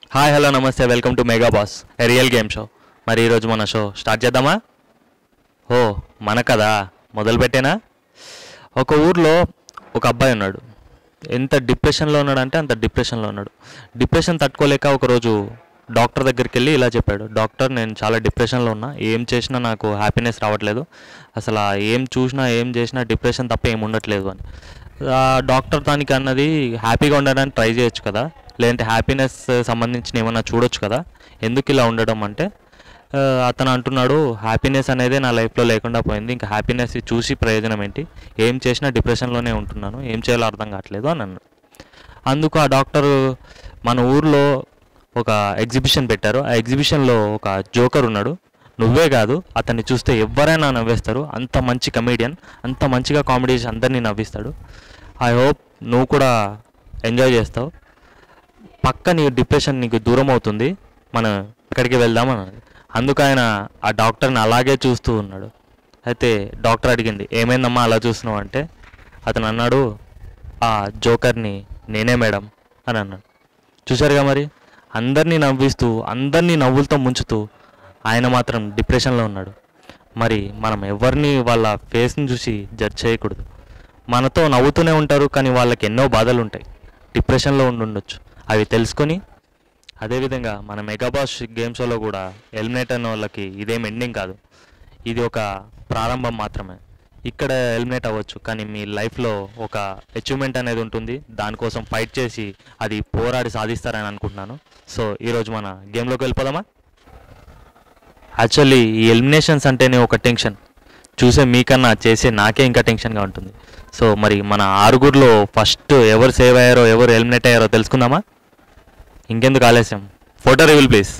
Hi hello నమస్తే welcome to mega boss a real game show మరి ఈరోజు మన షో స్టార్ట్ చేద్దామా ఓ మన కదా మొదలు పెట్టేనా ఒక ఊర్లో ఒక అబ్బాయి ఉన్నాడు ఎంత డిప్రెషన్లో ఉన్నాడంటే అంత డిప్రెషన్లో ఉన్నాడు డిప్రెషన్ తట్టుకోలేక ఒకరోజు డాక్టర్ దగ్గరికి వెళ్ళి ఇలా చెప్పాడు డాక్టర్ నేను చాలా డిప్రెషన్లో ఉన్నా ఏం చేసినా నాకు హ్యాపీనెస్ రావట్లేదు అసలు ఆ ఏం చూసినా ఏం చేసినా డిప్రెషన్ తప్ప ఏం ఉండట్లేదు అని ఆ డాక్టర్ దానికి అన్నది హ్యాపీగా ఉండడానికి ట్రై చేయొచ్చు కదా లేదంటే హ్యాపీనెస్ సంబంధించిన ఏమన్నా చూడొచ్చు కదా ఎందుకు ఇలా ఉండడం అంటే ఆ, అతను అంటున్నాడు హ్యాపీనెస్ అనేది నా లైఫ్లో లేకుండా పోయింది ఇంకా హ్యాపీనెస్ చూసి ప్రయోజనం ఏంటి ఏం చేసినా డిప్రెషన్లోనే ఉంటున్నాను ఏం చేయాలో అర్థం కావట్లేదు అని అన్నాడు అందుకు ఆ డాక్టర్ మన ఊర్లో ఒక ఎగ్జిబిషన్ పెట్టారు ఆ ఎగ్జిబిషన్లో ఒక జోకర్ ఉన్నాడు నువ్వే కాదు అతన్ని చూస్తే ఎవరైనా నవ్వేస్తారు అంత మంచి కమేడియన్ అంత మంచిగా కామెడీ చేసి అందరినీ నవ్విస్తాడు ఐ హోప్ నువ్వు కూడా ఎంజాయ్ చేస్తావు పక్క నీ డిప్రెషన్ నీకు దూరం అవుతుంది మనం ఇక్కడికి వెళ్దాం అన్నది అందుకు ఆయన ఆ డాక్టర్ని అలాగే చూస్తూ ఉన్నాడు అయితే డాక్టర్ అడిగింది ఏమైందమ్మా అలా చూస్తున్నావు అంటే అతను అన్నాడు ఆ జోకర్ని నేనే మేడం అని అన్నాడు చూశారుగా మరి అందరినీ నవ్విస్తూ అందరినీ నవ్వులతో ముంచుతూ ఆయన మాత్రం డిప్రెషన్లో ఉన్నాడు మరి మనం ఎవరిని వాళ్ళ ఫేస్ని చూసి జడ్జ్ చేయకూడదు మనతో నవ్వుతూనే ఉంటారు కానీ వాళ్ళకి ఎన్నో బాధలు ఉంటాయి డిప్రెషన్లో ఉండి ఉండొచ్చు అవి తెలుసుకొని అదేవిధంగా మన మెగాబాస్ గేమ్ షోలో కూడా ఎలిమినేట్ అయిన వాళ్ళకి ఇదేం ఎండింగ్ కాదు ఇది ఒక ప్రారంభం మాత్రమే ఇక్కడ ఎలిమినేట్ అవ్వచ్చు కానీ మీ లైఫ్లో ఒక అచీవ్మెంట్ అనేది ఉంటుంది దానికోసం ఫైట్ చేసి అది పోరాడి సాధిస్తారని అనుకుంటున్నాను సో ఈరోజు మన గేమ్లోకి వెళ్ళిపోదామా యాక్చువల్లీ ఈ ఎలిమినేషన్స్ అంటేనే ఒక టెన్షన్ చూసే మీకన్నా చేసే నాకే ఇంకా టెన్షన్గా ఉంటుంది సో మరి మన ఆరుగురిలో ఫస్ట్ ఎవరు సేవ్ అయ్యారో ఎవరు ఎలిమినేట్ అయ్యారో తెలుసుకుందామా ఇంకెందుకు ఆలస్యం photo reveal please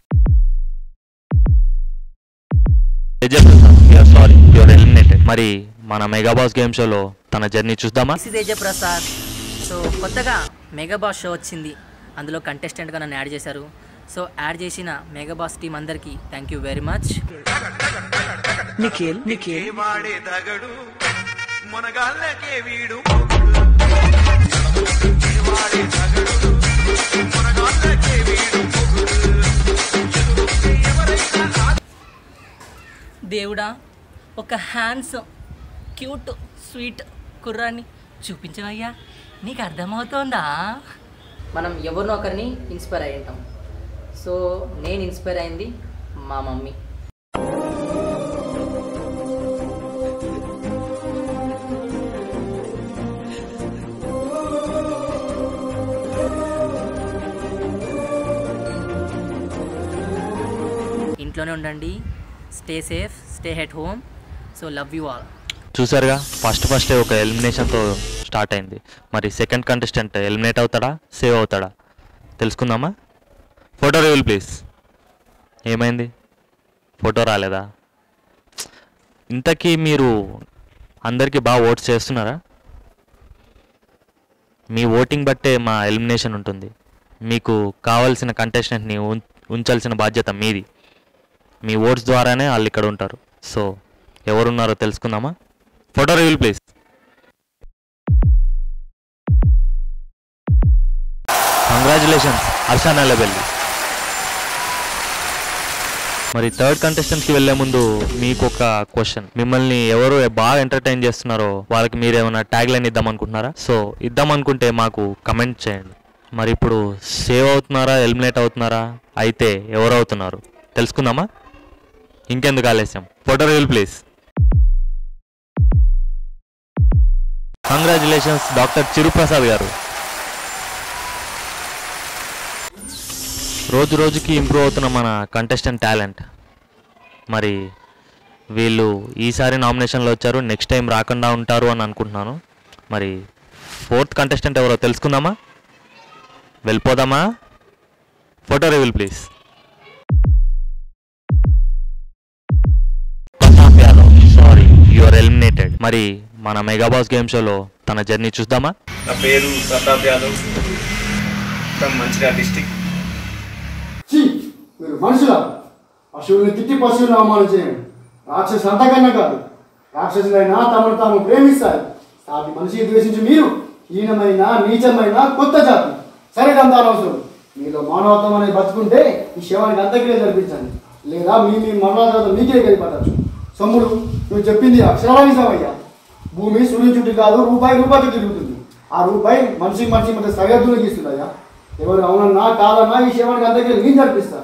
sorry your eliminated మరి మన మెగాబాస్ గేమ్ షోలో తన జర్నీ చూద్దామా this is AJ Prasad so కొత్తగా మెగాబాస్ షో వచ్చింది అందులో కంటెస్టెంట్గా నన్ను యాడ్ చేశారు సో యాడ్ చేసిన మెగాబాస్ టీం అందరికీ thank you very much Nikhil Nikhil వాడే తగడు మునగాళ్ళకే వీడు వాడే తగడు మునగాళ్ళకే వీడు ఎదురొస్తే ఎవరైనా ఆ- దేవుడా ఒక హ్యాండ్సమ్ క్యూట్ స్వీట్ కుర్రాన్ని చూపించవయ్యా నీకు అర్థమవుతోందా మనం ఎవరినో ఒకరిని ఇన్స్పైర్ అయి ఉంటాం సో నేను ఇన్స్పైర్ అయింది మా మమ్మీ ఇంట్లోనే ఉండండి stay safe stay at home so love you all చూసారుగా ఫస్ట్ ఫస్టే ఒక ఎలిమినేషన్తో స్టార్ట్ అయింది మరి సెకండ్ కంటెస్టెంట్ ఎలిమినేట్ అవుతాడా సేవ్ అవుతాడా తెలుసుకుందామా ఫోటో రివీల్ ప్లీజ్ ఏమైంది ఫోటో రాలేదా ఇంతకీ మీరు అందరికీ బాగా ఓట్స్ చేస్తున్నారా మీ ఓటింగ్ బట్టే మా ఎలిమినేషన్ ఉంటుంది మీకు కావాల్సిన కంటెస్టెంట్ని ఉం- ఉంచాల్సిన బాధ్యత మీది మీ ఓట్స్ ద్వారానే వాళ్ళు ఇక్కడ ఉంటారు సో ఎవరున్నారో తెలుసుకుందామా photo reveal please congratulations Harsha Nelabelli మరి థర్డ్ కంటెస్టెంట్కి వెళ్ళే ముందు మీకు ఒక క్వశ్చన్ మిమ్మల్ని ఎవరు బాగా ఎంటర్టైన్ చేస్తున్నారో వాళ్ళకి మీరు ఏమైనా ట్యాగ్ లైన్ ఇద్దాం అనుకుంటున్నారా సో ఇద్దాం అనుకుంటే మాకు కమెంట్ చేయండి మరి ఇప్పుడు సేవ్ అవుతున్నారా ఎలిమినేట్ అవుతున్నారా అయితే ఎవరు అవుతున్నారు తెలుసుకుందామా ఇంకెందుకు ఆలస్యం photo reveal please congratulations doctor Chiruprasad garu రోజు రోజుకి ఇంప్రూవ్ అవుతున్న మన కంటెస్టెంట్ టాలెంట్ మరి వీళ్ళు ఈసారి నామినేషన్లో వచ్చారు నెక్స్ట్ టైం రాకుండా ఉంటారు అని అనుకుంటున్నాను మరి ఫోర్త్ కంటెస్టెంట్ ఎవరో తెలుసుకుందామా వెళ్ళిపోదామా photo reveal please Pratap Yadav sorry your eliminated మరి మన మెగాబాస్ గేమ్ షోలో తన జర్నీ చూద్దామా నా పేరు ప్రతాప్ యాదవ్ ఫ్రమ్ మంచిర్యాల డిస్టిక్ ఛీ మీరు మనుషుల పశువుల్ని తిట్టి పశువులను అవమానించేయండి రాక్షసు అంతకన్నా కాదు రాక్షసులైనా తమను తాము ప్రేమిస్తారు సాటి మనిషి ద్వేషించి మీరు హీనమైన నీచమైన కొత్త జాతి సరే అంత అనవసరం మీలో మానవత్వం అనేది బతుకుంటే ఈ శవానికి అంతక్రియ జరిపించండి లేదా మీ మీ మరణాల మీకే గడిపడచ్చు సొమ్ముడు నువ్వు చెప్పింది అక్షరాలని సమయ్యా భూమి సూర్యుని చుట్టూ కాదు రూపాయి రూపాయి చుట్టూ తిరుగుతుంది ఆ రూపాయి మనిషి మనిషి మధ్య సరిహద్దులు గీస్తుందయ్యా ఎవరు అవునన్నా కాదన్నా ఈ శవానికి అంతక్రియ నేను జరిపిస్తాను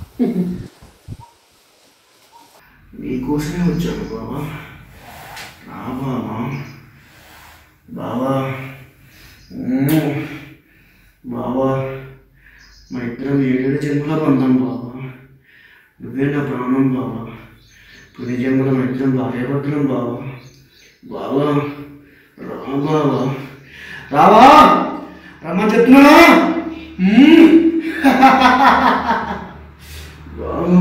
నీకోసమే వచ్చాను బాబా రా బాబా బాబా ఊ, బాబా మా ఇద్దరం ఏడేడు జన్మల బంధం బాబా నువ్వే నా ప్రాణం బాబా పుణ్య జన్మల మా ఇద్దరం భార్యాభర్తలం బాబా బాబా రా బాబా రావా రమ్మని చెప్తున్నా మ్మ్. బాబా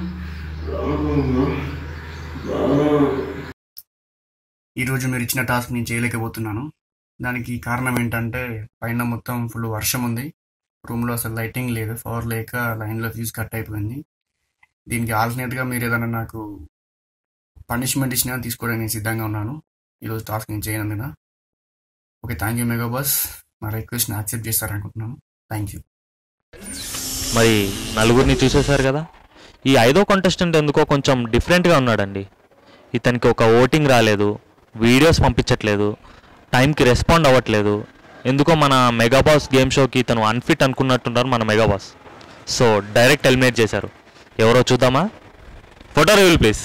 ఈరోజు మీరు ఇచ్చిన టాస్క్ నేను చేయలేకపోతున్నాను దానికి కారణం ఏంటంటే పైన మొత్తం ఫుల్ వర్షం ఉంది రూమ్లో అసలు లైటింగ్ లేదు పవర్ లేక లైన్లో ఫ్యూజ్ కట్ అయిపోయింది దీనికి ఆల్టర్నేట్గా మీరు ఏదైనా నాకు పనిష్మెంట్ ఇచ్చినా తీసుకోవడానికి నేను సిద్ధంగా ఉన్నాను ఈరోజు టాస్క్ నేను చేయనందున okay thank you mega boss మా రిక్వెస్ట్ని యాక్సెప్ట్ చేస్తారనుకుంటున్నాను థ్యాంక్ యూ మరి నలుగురిని చూసేశారు కదా ఈ ఐదో కంటెస్టెంట్ ఎందుకో కొంచెం డిఫరెంట్గా ఉన్నాడండి ఇతనికి ఒక ఓటింగ్ రాలేదు వీడియోస్ పంపించట్లేదు టైంకి రెస్పాండ్ అవ్వట్లేదు ఎందుకో మన మెగాబాస్ గేమ్ షోకి ఇతను అన్ఫిట్ అనుకున్నట్టున్నారు మన మెగాబాస్ సో డైరెక్ట్ ఎలిమినేట్ చేశారు ఎవరో చూద్దామా photo reveal please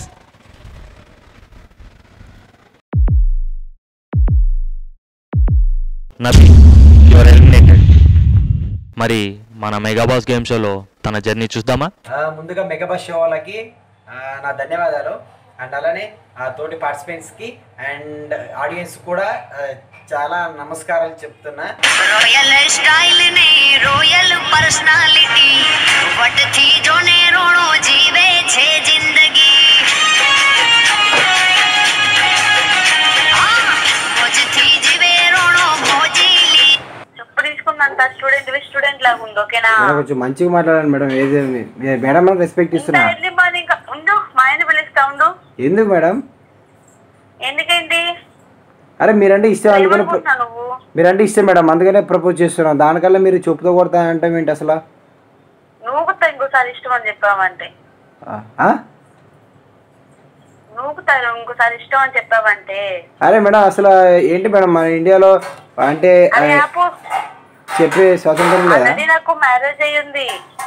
Nabi your eliminated మరి మన మెగాబాస్ గేమ్ షోలో తన జర్నీ చూద్దామా ఆ, ముందుగా మెగాబస్ షో వాళ్ళకి ఆ, నా ధన్యవాదాలు అండ్ అలానే ఆ తోటి పార్టిసిపెంట్స్కి అండ్ ఆడియన్స్ కూడా ఆ, చాలా నమస్కారాలు చెప్తున్నా रॉयल स्टाइल ने रॉयल पर्सनालिटी वट थी जो ने रोणो जीवे छे जिंदगी हाँ, मौज थी जीवे रोणो मौजीली చెప్పు తీసుకున్నంత స్టూడెంట్ స్టూడెంట్ లాగా ఉంది ఓకేనా మేడం కొంచెం మంచిగా మాట్లాడండి మేడం ఏది మీ- మేడం మనకు రెస్పెక్ట్ ఇంత ఇస్తున్నా ఎర్లీ మార్నింగ్ ఉండు మా ఆయన పిలుస్తా ఉండు ఎందుకు మేడం ఎందుకేంటి అరే మీరంటే ఇష్టం అందుకని ప్ర- ఏమనుకుంటున్నావు నువ్వు మీరంటే ఇష్టం మేడం అందుకనే ప్రపోజ్ చేస్తున్నాం దానికల్లా మీరు చెప్పుతో కొడతానంటే ఏంటి అసలు నువ్వు కూడా ఇంకోసారి ఇష్టం అని చెప్పావంటే ఆ? ఆ? నువ్వు కూడా ఇంకోసారి ఇష్టం అని చెప్పావంటే అరే మేడం అసలు ఏంటి మేడం మన ఇండియాలో అంటే ఆ, అరే ఆపు చెప్పే స్వాతంత్రం లేదా ఆల్రెడీ నాకు మ్యారేజ్ అయ్యింది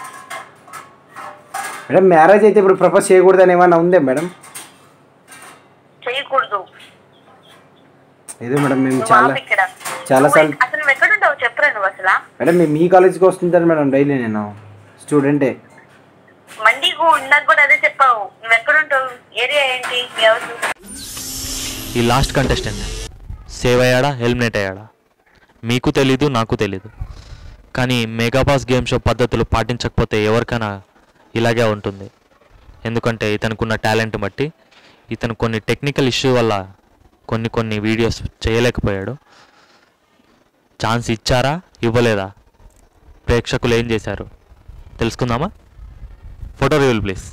మేడం మ్యారేజ్ అయితే ఇప్పుడు ప్రపోజ్ చేయకూడదని ఏమన్నా ఉందే మేడం చేయకూడదు ఏదో మేడం మేము నువ్వు చాలా ఆపు ఇక్కడ చాలా నువ్వు సార్లు అసలు నువ్వు ఎక్కడ ఉంటావు చెప్పరా నువ్వు అసలు మేడం మేము మీ కాలేజ్కి వస్తుంటాను మేడం డైలీ నేను స్టూడెంటే మండికు ఇందాక కూడా అదే చెప్పావు నువ్వు ఎక్కడ ఉంటావు ఏరియా ఏంటి ఎవరు ఈ లాస్ట్ కంటెస్టెంట్ సేవ్ అయ్యాడా ఎలిమినేట్ అయ్యాడా మీకు తెలీదు నాకు తెలీదు కానీ మెగాబాస్ గేమ్ షో పద్ధతులు పాటించకపోతే ఎవరికైనా ఇలాగే ఉంటుంది ఎందుకంటే ఇతనుకున్న టాలెంట్ బట్టి ఇతను కొన్ని టెక్నికల్ ఇష్యూ వల్ల కొన్ని కొన్ని వీడియోస్ చేయలేకపోయాడు ఛాన్స్ ఇచ్చారా ఇవ్వలేదా ప్రేక్షకులు ఏం చేశారు తెలుసుకుందామా photo reveal please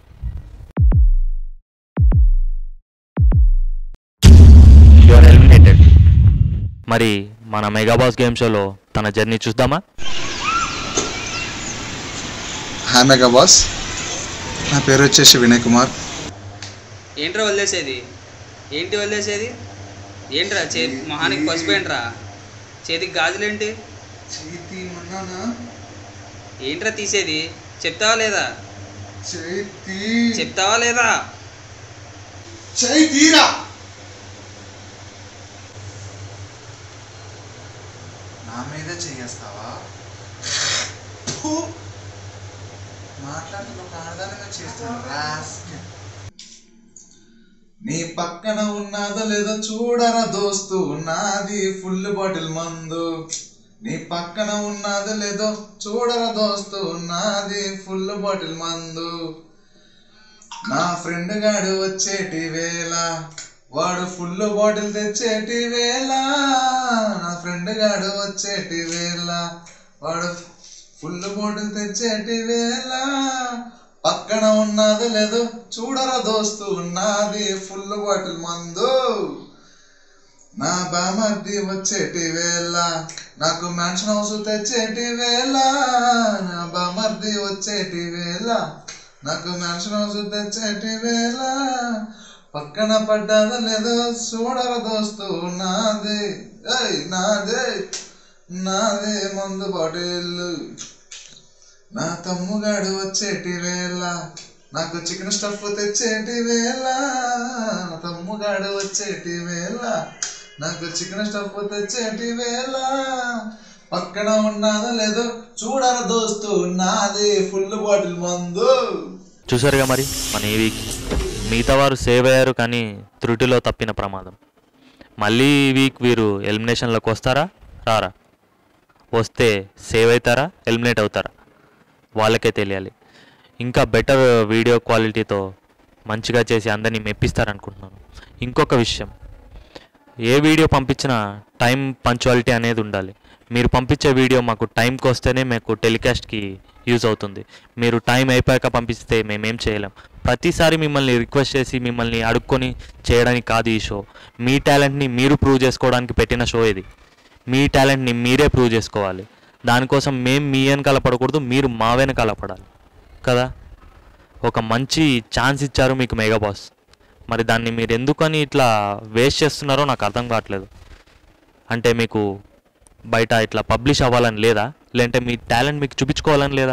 your eliminated మరి మన మెగాబాస్ గేమ్ షోలో తన జర్నీ చూద్దామా హాయ్ మెగా బాస్ నా పేరు వచ్చేసి వినయ్ కుమార్ ఏంట్రా వదిలేసేది ఏంటి వదిలేసేది ఏంట్రా చే మొహానికి పసుపు ఏంట్రా చేతికి గాజులేంటి చేతి మన్నానా ఏంట్రా తీసేది చెప్తావా లేదా చేతి చెప్తావా లేదా చేయి తీరా నా మీద చేయేస్తావా ఫు! మాట్లాడుతున్న ఒక ఆడదానిగా చేస్తాను రాస్కెల్. నీ పక్కన ఉన్నదో లేదో చూడరా దోస్తు నాది ఫుల్ బాటిల్ మందు నీ పక్కన ఉన్నదో లేదో చూడరా దోస్తు నాది ఫుల్ బాటిల్ మందు నా ఫ్రెండ్ గాడు వచ్చేటి వేళ వాడు ఫుల్ బాటిల్ తెచ్చేటి వేళ నా ఫ్రెండ్ గాడు వచ్చేటి వేళ వాడు ఫుల్ బాటిల్ తెచ్చేటి వేళ పక్కన ఉన్నది లేదు చూడరా దోస్తు ఉన్నది ఫుల్ బాటిల్ మందు నా బామర్ది వచ్చేటి వేళ నాకు మ్యాన్షన్ హౌస్ తెచ్చేటి వేళ నా బామర్ది వచ్చేటి వేళ నాకు మ్యాన్షన్ హౌస్ తెచ్చేటి వేళ పక్కన పడ్డాదో లేదో చూడర దోస్తు నాదే ఏయ్ నాదే నాదే మందు బాటిల్ నా తమ్ముగాడు వచ్చేటి వేళ నాకు చికెన్ స్టఫ్ తెచ్చేటి వేళ నా తమ్ముగాడు వచ్చేటి వేళ నాకు చికెన్ స్టఫ్ తెచ్చేటి వేళ పక్కన ఉన్నదో లేదో చూడర దోస్తు నాది ఫుల్ బాటిల్ మందు చూసారుగా మరి మన ఈ వీక్ మిగతా వారు సేవ్ అయ్యారు కానీ త్రుటిలో తప్పిన ప్రమాదం మళ్ళీ ఈ వీక్ వీరు ఎలిమినేషన్లోకి వస్తారా రారా వస్తే సేవ్ అవుతారా ఎలిమినేట్ అవుతారా వాళ్ళకే తెలియాలి ఇంకా బెటర్ వీడియో క్వాలిటీతో మంచిగా చేసి అందరినీ మెప్పిస్తారనుకుంటున్నాను ఇంకొక విషయం ఏ వీడియో పంపించినా టైం పంచువాలిటీ అనేది ఉండాలి మీరు పంపించే వీడియో మాకు టైంకి వస్తేనే మాకు టెలికాస్ట్కి యూజ్ అవుతుంది మీరు టైం అయిపోయాక పంపిస్తే మేమేం చేయలేం ప్రతిసారి మిమ్మల్ని రిక్వెస్ట్ చేసి మిమ్మల్ని అడుక్కొని చేయడానికి కాదు ఈ షో మీ టాలెంట్ని మీరు ప్రూవ్ చేసుకోవడానికి పెట్టిన షో ఇది మీ టాలెంట్ని మీరే ప్రూవ్ చేసుకోవాలి దానికోసం మేము మీ వెనకాల పడకూడదు మీరు మా వెనకాల పడాలి కదా ఒక మంచి ఛాన్స్ ఇచ్చారు మీకు మెగా బాస్ మరి దాన్ని మీరు ఎందుకని ఇట్లా వేస్ట్ చేస్తున్నారో నాకు అర్థం కావట్లేదు అంటే మీకు బయట ఇట్లా పబ్లిష్ అవ్వాలని లేదా లేదంటే మీ టాలెంట్ మీకు చూపించుకోవాలని లేదా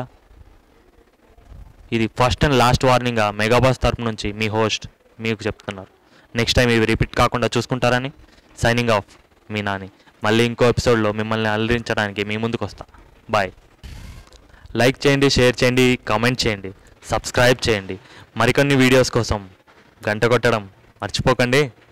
ఇది first and last warning mega boss తరపు నుంచి మీ హోస్ట్ మీకు చెప్తున్నారు నెక్స్ట్ టైం ఇవి రిపీట్ కాకుండా చూసుకుంటారని సైనింగ్ ఆఫ్ మీ నాని మళ్ళీ ఇంకో ఎపిసోడ్లో మిమ్మల్ని అలరించడానికి మీ ముందుకు వస్తా బాయ్ లైక్ చేయండి షేర్ చేయండి కామెంట్ చేయండి సబ్స్క్రైబ్ చేయండి మరికొన్ని వీడియోస్ కోసం గంట కొట్టడం మర్చిపోకండి